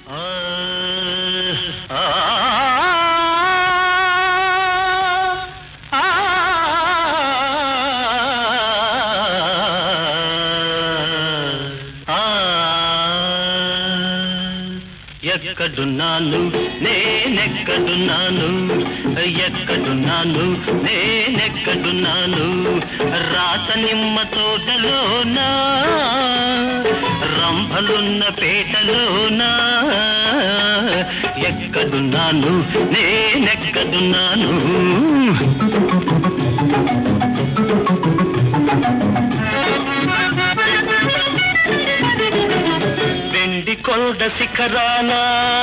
ఎక్కడున్నాను నేనెక్కడున్నాను ఎక్కడున్నాను నేనెక్కడున్నాను రాత నిమ్మ తోటలోనా రంభలున్న పేటలోనా ఎక్కడున్నాను నేనెక్కడున్నాను వెండి కొండ శిఖరాన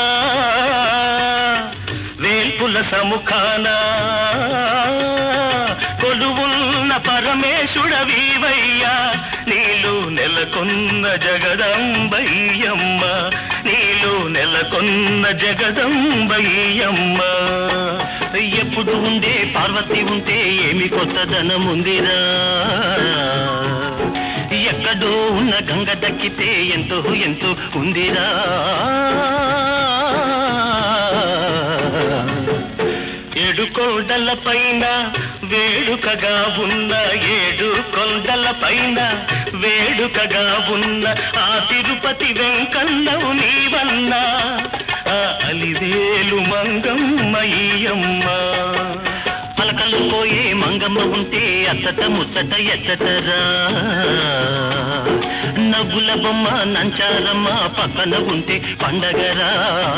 వేల్పుల సముఖాన కొలువున్న పరమేశుడవీవయ్యా నీలు నెలకొన్న జగదంబయ్యమ్మ నీలు నెలకొన్న జగదంబయ్యమ్మ ఎప్పుడు ఉండే పార్వతి ఉంటే ఏమి కొత్తదనముందిరా ఎక్కడో ఉన్న గంగ దక్కితే ఎంతో ఎంతో ఉందిరా ఏడు కొండల పైన వేడుకగా ఉన్న ఏడు కొండల పైన వేడుకగా ఉన్న ఆ తిరుపతి వెంకన్నవు నీవన్నా ఆ అలివేలు మంగమ్మయ్యమ్మ పలకలు పోయే మంగమ్మ ఉంటే అచ్చట ముచ్చట ఎచ్చటరా నవ్వుల బొమ్మ నంచారమ్మ పక్కన ఉంటే పండగరా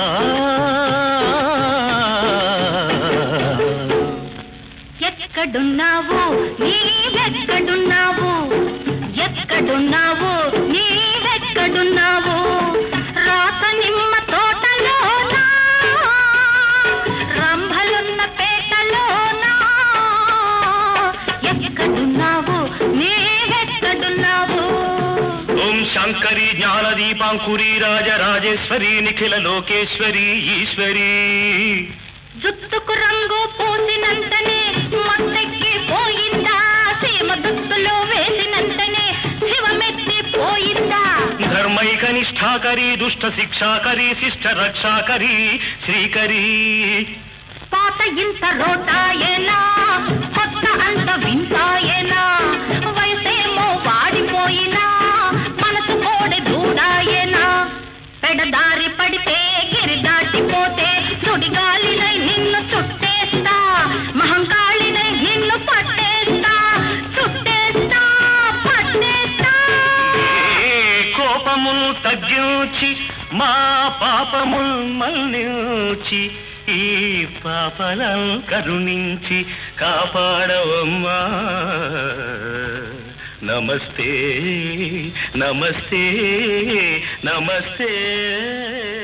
ఎక్కడున్నావు నీవెక్కడున్నావు ఎక్కడున్నావు నీవెక్కడున్నావు రాత నిమ్మ తోటలోనా రంభలున్న పేటలోనా ఎక్కడున్నావు నీవెక్కడున్నావు ఓం శంకరి జ్ఞాన దీపాంకురి రాజరాజేశ్వరి నిఖిల లోకేశ్వరి ఈశ్వరి జుట్టుకు రంగు పూసినంతనే మత్తెక్కి పోయిందా సీమ దుస్తులు వేసినంతనే శివమెత్తి పోయిందా ధర్మైక నిష్ఠాకరి దుష్ట శిక్షాకరి శిష్ట రక్షాకరి శ్రీకరి పాత ఇంత రోటాయేనా కొత్త అంత వింతాయేనా వయసేమో వాడిపోయినా మనసు కోడె దూడాయేనా పెడదారి పడితే గిరి దాటిపోతే సుడిగాలినై నిన్ను చుట్టేస్తా మహంకాళినై నిన్ను పట్టేస్తా చుట్టేస్తా పట్టేస్తా ఏ కోపములు తగ్గించి మా పాపముల్ మన్నించి ఈ పాపలను కరుణించి కాపాడవమ్మా నమస్తే నమస్తే నమస్తే